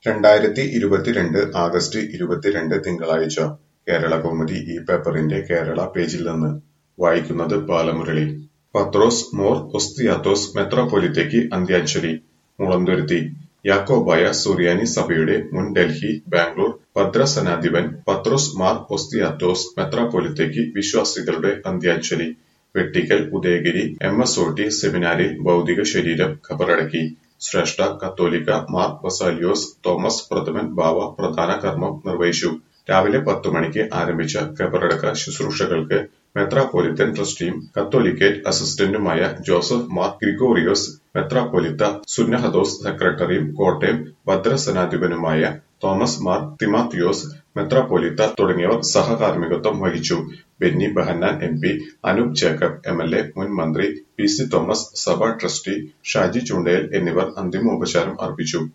രണ്ടായിരത്തി ഇരുപത്തിരണ്ട് ആഗസ്റ്റ് ഇരുപത്തിരണ്ട് തിങ്കളാഴ്ച കേരളകൗമുദി ഈ പേപ്പറിന്റെ കേരള പേജിൽ നിന്ന് വായിക്കുന്നത് ബാലമുരളി പത്രോസ് മോർ ഒസ്തിയാത്തോസ് മെത്രാപ്പൊലിത്തയ്ക്ക് അന്ത്യാഞ്ജലി മുളന്തുരുത്തി യാക്കോബായ സുറിയാനി സഭയുടെ മുൻ ഡൽഹി ബാംഗ്ലൂർ ഭദ്രസനാധിപൻ പത്രോസ് മാർ ഒസ്തിയാത്തോസ് മെത്രാപ്പൊലിത്തയ്ക്ക് വിശ്വാസികളുടെ അന്ത്യാഞ്ജലി Vettikkal Udayagiri M S O T സെമിനാരിൽ ഭൗതിക ശരീരം ഖബറടക്കി ശ്രേഷ്ഠ കത്തോലിക്ക മാർ വസാലിയോസ് തോമസ് പ്രഥമൻ ബാവ പ്രധാന കർമ്മം നിർവഹിച്ചു രാവിലെ പത്തു മണിക്ക് ആരംഭിച്ച ഖബറടക്ക ശുശ്രൂഷകൾക്ക് മെത്രാപ്പൊലിത്തൻ ട്രസ്റ്റിയും കത്തോലിക്കേറ്റ് അസിസ്റ്റന്റുമായ ജോസഫ് മാർ ഗ്രിഗോറിയോസ് മെത്രാപ്പൊലിത്ത സുന്നഹദോസ് സെക്രട്ടറിയും കോട്ടയം ഭദ്രസനാധിപനുമായ തോമസ് മാർ തിമാത്തിയോസ് മെത്രാപ്പൊലിത്ത തുടങ്ങിയവർ സഹകാർമ്മികത്വം വഹിച്ചു Benny Behanan M P Anoop Jacob M L A മുൻ മന്ത്രി പി സി തോമസ് സഭാ ട്രസ്റ്റി ഷാജി ചുണ്ടേൽ എന്നിവർ അന്തിമോപചാരം അർപ്പിച്ചു